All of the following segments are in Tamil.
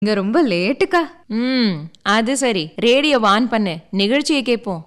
இங்க ரொம்ப லேட்டுக்கா ம் அது சரி ரேடியோ ஆன் பண்ணு நிகழ்ச்சியை கேட்போம்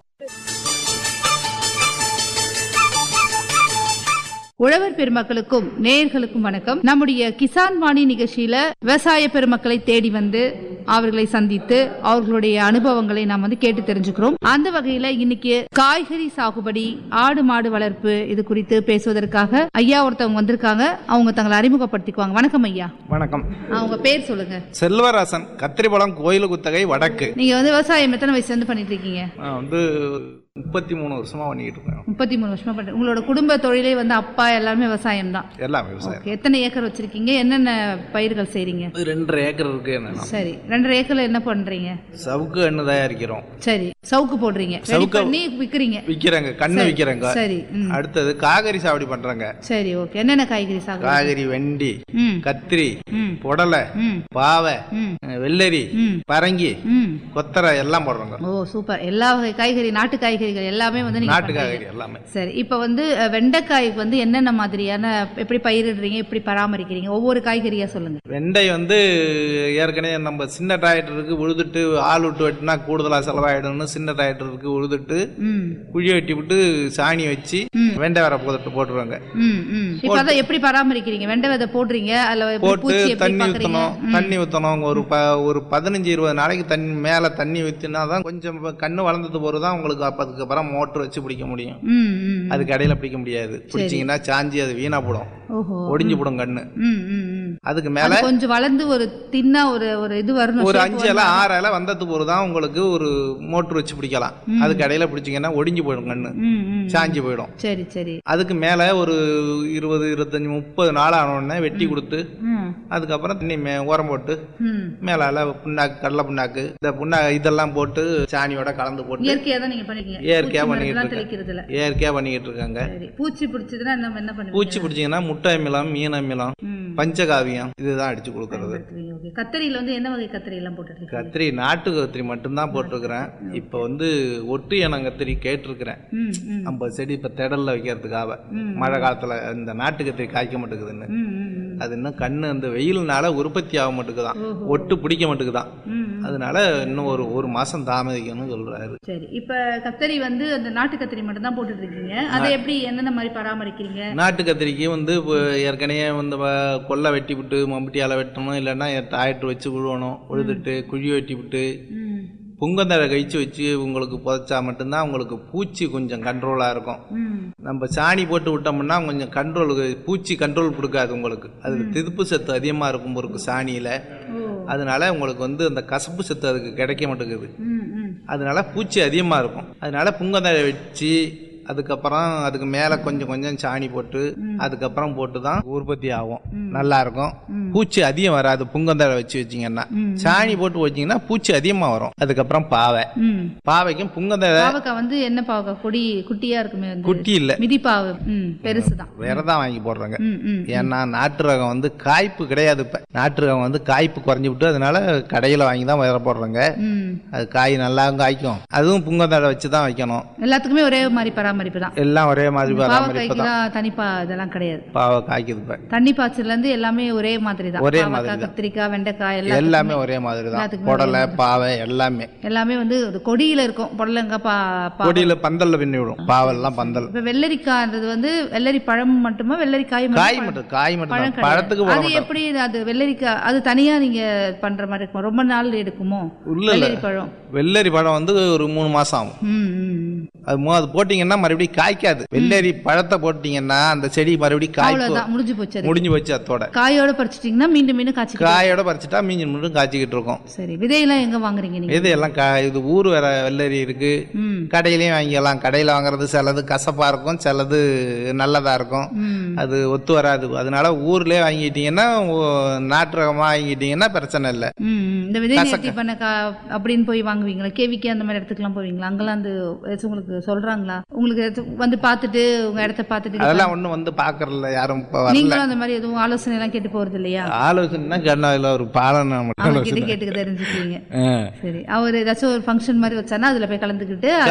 உழவர் பெருமக்களுக்கும் நேயர்களுக்கும் வணக்கம் நம்முடைய கிசான் வாணி நிகழ்ச்சியில விவசாய பெருமக்களை தேடி வந்து அவர்களை சந்தித்து அவர்களுடைய அனுபவங்களை நாம் வந்து கேட்டு தெரிஞ்சுக்கிறோம் அந்த வகையில இன்னைக்கு காய்கறி சாகுபடி ஆடு மாடு வளர்ப்பு இது குறித்து பேசுவதற்காக ஐயா ஒருத்தவங்க வந்திருக்காங்க அவங்க தங்களை அறிமுகப்படுத்திக்குவாங்க வணக்கம் ஐயா வணக்கம் அவங்க பேர் சொல்லுங்க செல்வராசன் கத்திரிப்பழம் கோயில் குத்தகை வடக்கு நீங்க வந்து விவசாயம் எத்தனை வயசுல இருந்து பண்ணிட்டு இருக்கீங்க நான் வந்து முப்பத்தி மூணு வருஷமா பண்ணிட்டு இருக்கேன் முப்பத்தி மூணு வருஷமா பண்ணிட்டு உங்களோட குடும்ப தொழிலே வந்து அப்பா எல்லாமே விவசாயம் தான் எல்லாம் விவசாயம் ஓகே எத்தனை ஏக்கர் வச்சிருக்கீங்க என்னென்ன பயிர்கள் செய்றீங்க இது ரெண்டரை ஏக்கர் இருக்கு என்ன சரி ரெண்டரை ஏக்கர்ல என்ன பண்றீங்க சவுக்கு எண்ணெய் தயாரிக்கிறோம் சரி சவுக்கு போடுறீங்க ரெடி சவுக்கு- பண்ணி விக்கிறீங்க விற்கிறேங்க கண்ணு விற்கிறேங்க சரி ம் அடுத்தது காய்கறி சாவடி பண்றேங்க சரி ஓகே என்னென்ன காய்கறி சாகுபடி காய்கறி வெண்டி ம் கத்திரி ம் புடலை ம் பாவை ம் வெள்ளரி ம் பரங்கி ம் கொத்தரை எல்லாம் போடுறோங்க ஓ சூப்பர் எல்லா வகை காய்கறி நாட்டு காய்கறிகள் எல்லாமே வந்து நீங்க நாட்டு பண்றீங்க. காய்கறி எல்லாமே சரி இப்போ வந்து அஹ், வெண்டைக்காய்க்கு வந்து என்னென்ன மாதிரியான எப்படி பயிரிடுறீங்க எப்படி பராமரிக்கிறீங்க ஒவ்வொரு காய்கறியா சொல்லுங்க வெண்டை வந்து ஏற்கனவே நம்ம சின்ன டிராக்டருக்கு உழுதுட்டு ஆள் விட்டு வெட்டினா கூடுதலா செலவாயிடும்னு சின்ன டிராக்டருக்கு உழுதுட்டு ம் குழி வெட்டி விட்டு சாணி வச்சு வெண்டை வர போட்டு போட்டுருவாங்க ம் ம் இப்போ அதான் எப்படி பராமரிக்கிறீங்க வெண்டை விதை போடுறீங்க அதுல எப்படி போட்டு பூச்சி எப்படி தண்ணி பாக்குறீங்க ஊற்றணும் தண்ணி ஊற்றணும் ஒரு ப ஒரு பதினஞ்சு இருபது நாளைக்கு தண்ணி மேலே தண்ணி ஊற்றினா தான் கொஞ்சம் இப்ப கண்ணு வளர்ந்தது போது தான் உங்களுக்கு அப்ப அதுக்கப்புறம் மோட்டர் வச்சு பிடிக்க முடியும் ம் ம் அதுக்கு இடையில பிடிக்க முடியாது பிடிச்சிங்கன்னா சாஞ்சி அது வீணா போடும் ஓஹோ ஒடிஞ்சு போடும் கண்ணு ம் ம் ம் அதுக்கு அது மேலே கொஞ்சம் வளர்ந்து ஒரு தின்னா ஒரு ஒரு இது வரணும் ஒரு shape அஞ்சு இலை ஆறு இலை வந்தது போது தான் உங்களுக்கு ஒரு மோட்டர் வச்சு பிடிக்கலாம் அதுக்கு இடையில பிடிச்சிங்கன்னா ஒடிஞ்சு போயிடும் கண்ணு ம் ம் சாஞ்சி போயிடும் சரி சரி அதுக்கு மேலே ஒரு இருபது இருபத்தஞ்சி முப்பது நாள் ஆன உடனே வெட்டி கொடுத்து ம் அதுக்கப்புறம் தண்ணி மே உரம் போட்டு ம் மேலால புண்ணாக்கு கடலை புண்ணாக்கு இந்த புண்ணா இதெல்லாம் போட்டு சாணியோட கலந்து போட்டு இயற்கையா தான் நீங்க பண்ணிருக்கீங்க இயற்கையா பூச்சி பண்ணிட்டு மருந்துலாம் இருக்கேன். தெளிக்கிறது இல்ல இயற்கையா பண்ணிக்கிட்டு இருக்காங்க சரி பூச்சி பிடிச்சதுன்னா நம்ம என்ன பண்ணுவீங்க பூச்சி பிடிச்சிங்கன்னா முட்டை அமிலம் மீன் அமிலம் ம் பஞ்சகாவியம் இதுதான் அடிச்சு கொடுக்கறது எடுத்துக்கிறீங்க, okay. கத்தரியில வந்து என்ன வகை கத்தரி எல்லாம் போட்டுட்டு இருக்கீங்க கத்திரி நாட்டு கத்திரி மட்டும்தான் போட்டிருக்கிறேன் இப்போ வந்து ஒட்டு இனம் கத்திரி கேட்டிருக்கிறேன் ம் ம் ஐம்பது செடி இப்போ திடல்ல வைக்கிறதுக்காக ம். மழை காலத்துல இந்த நாட்டு கத்திரி காய்க்க மாட்டேங்குதுன்னு ம் ம் ம். அது இன்னும் கண்ணு அந்த வெயில்னால உற்பத்தி ஆக மாட்டேங்குதான் ஓஹோ. ஒட்டு பிடிக்க மாட்டேங்குதான் ம் ம். அதனால இன்னும் ஒரு ஒரு மாசம் தாமதிக்கணும்னு சொல்றாரு சரி இப்ப கத்தரி வந்து அந்த நாட்டு கத்தரி மட்டும் தான் போட்டுட்டு இருக்கீங்க அதை எப்படி என்னென்ன மாதிரி பராமரிக்கிறீங்க நாட்டு கத்திரிக்கு வந்து இப்போ ஏற்கனவே வந்து வ- கொல்லை வெட்டி விட்டு மம்பட்டியால வெட்டணும் இல்லைன்னா டிராக்டர் வச்சு உழுவணும் உழுதுட்டு குழி வெட்டி விட்டு ம் புங்கந்தழை கழிச்சு வச்சு உங்களுக்கு புதைச்சா மட்டும்தான் உங்களுக்கு பூச்சி கொஞ்சம் கண்ட்ரோலாக இருக்கும் ம் நம்ம சாணி போட்டு விட்டோம்னா கொஞ்சம் கண்ட்ரோலுக்கு பூச்சி கண்ட்ரோல் கொடுக்காது உங்களுக்கு அதுக்கு திதுப்பு சத்து அதிகமாக இருக்கும் இருக்கு சாணியில் ஓ அதனால உங்களுக்கு வந்து அந்த கசப்பு சத்து அதுக்கு கிடைக்க மாட்டேங்குது ம் ம் அதனால பூச்சி அதிகமாக இருக்கும் அதனால புங்கந்தழை வச்சு அதுக்கப்புறம் அதுக்கு மேலே கொஞ்சம் கொஞ்சம் சாணி போட்டு அதுக்கப்புறம் போட்டு தான் உற்பத்தி ஆகும் நல்லா இருக்கும் பூச்சி அதிகம் வராது புங்கந்தழை வச்சு வச்சீங்கன்னா சாணி போட்டு வச்சீங்கன்னா பூச்சி அதிகமாக வரும் அதுக்கப்புறம் பாவை ம் பாவைக்கும் புங்கந்தழை பாவக்காய் வந்து என்ன பாவக்காய் கொடி குட்டியா இருக்குமே வந்து குட்டி இல்லை மிதிப்பாவு ம் பெருசுதான் வேற தான் வாங்கி போடுறாங்க ம் ம் ஏன்னா நாட்டு ரகம் வந்து காய்ப்பு கிடையாது இப்போ நாட்டு ரகம் வந்து காய்ப்பு குறைஞ்சி விட்டு அதனால கடையில் வாங்கி தான் வேற போடுறாங்க ம் அது காய் நல்லாவும் காய்க்கும் அதுவும் புங்கந்தழை வச்சு தான் வைக்கணும் எல்லாத்துக்குமே ஒரே மாதிரி பராமரிப்பு தான் எல்லாம் ஒரே மாதிரி பராமரிப்பு தான் பாவக்காய்க்குலாம் தனிப்பா இதெல்லாம் கிடையாது பாவை காய்க்குது இப்போ தண்ணி பாய்ச்சல்ல இருந்து எல்லாமே ஒரே மாதிரி தான் ஒரே பாவக்காய், மாதிரி தான். கத்திரிக்காய் வெண்டைக்காய் எல்லாம் எல்லாமே ஒரே மாதிரி தான் எல்லாத்துக்குமே புடலை பாவை எல்லாமே எல்லாமே வந்து ஒரு கொடியில இருக்கும் புடலங்காய் பா பா- கொடியில் பந்தல்ல பின்னி விடும் பாவெல்லாம் பந்தல் இப்ப வெள்ளரிக்காய்ன்றது வந்து வெள்ளரி பழம் மட்டுமா வெள்ளரிக்காய் மட்டும் காய் பழம்? மட்டும் காய் மட்டும் பழம் தான் கிடையாது. பழத்துக்கு போட அது மாட்டோம் எப்படி அது வெள்ளரிக்காய் அது தனியா நீங்க பண்ற மாதிரி இருக்குமா ரொம்ப நாள் எடுக்குமோ இல்ல இல்ல வெள்ளரி பழம் வெள்ளரி பழம் வந்து ஒரு மூணு மாசம் ஆகும் ம் ம், ம். அது மு- அது போட்டீங்கன்னா மறுபடியும் காய்க்காது வெள்ளரி பழத்தை போட்டீங்கன்னா அந்த செடி மறுபடியும் காய்ப்பு அவ்வளவுதான் முடிஞ்சு போச்சு அது. முடிஞ்சு போச்சு அதோட காயோட பறிச்சிட்டீங்கன்னா மீண்டும் மீண்டும் காய்ச்சிக்கலாம் காயோட பறிச்சுட்டா மீஞ்சு மட்டும் காய்ச்சிக்கிட்டு இருக்கும் சரி விதையெல்லாம் எங்க வாங்குறீங்க நீங்க இது எல்லாம் கா இது ஊர் வேற வெள்ளரி இருக்கு ம் கடையிலயும் வாங்கிக்கலாம் கடையில் வாங்குறது சிலது கசப்பா இருக்கும் சிலது நல்லதா இருக்கும் ம் அது ஒத்து வராது அதனால ஊர்லயே வாங்கிட்டீங்கன்னா ஓ- நாட்டு ரகமா வாங்கிட்டீங்கன்னா பிரச்சனை இல்லை ம், ம். இந்த விதை நேர்த்தி பண்ண கா அப்படின்னு போய் வாங்குவீங்களா கேவிக்கே அந்த மாதிரி இடத்துக்குலாம் போவீங்களா அங்கெல்லாம் அந்த ஏதாச்சும் உங்களுக்கு சொல்றாங்களா உங்களுக்கு ஏதாச்சும் வந்து பார்த்துட்டு உங்க இடத்த பார்த்துட்டு அதெல்லாம் ஒண்ணும் வந்து பாக்குறதில்ல யாரும் இப்ப வரல நீங்களும் அந்த மாதிரி எதுவும் ஆலோசனை எல்லாம் கேட்டு போறது இல்லையா ஆலோசனைனா கண்ணாவில் ஒரு பாலனை மட்டும் அவங்க ஆலோசனை கிட்ட கேட்டுக்க தெரிஞ்சுக்குவீங்க ஆ. சரி அவர் ஏதாச்சும் ஒரு ஃபங்க்ஷன் மாதிரி வச்சாருன்னா அதுல போய் கலந்துக்கிட்டு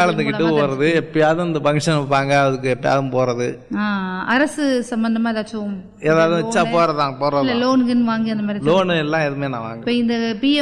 கல்யாணத்துக்கிட்டு போறது எப்பயாவது இந்த ஃபங்க்ஷன் வைப்பாங்க அதுக்கு எப்பயாவது போறது ஆ, அரசு சம்பந்தமா ஏதாச்சும் ஏதாவது வச்சா போறதான் இல்ல போறது லோனுக்குன்னு வாங்கி அந்த மாதிரி லோனு எல்லாம் எதுவுமே நான் வாங்க இப்ப இந்த பி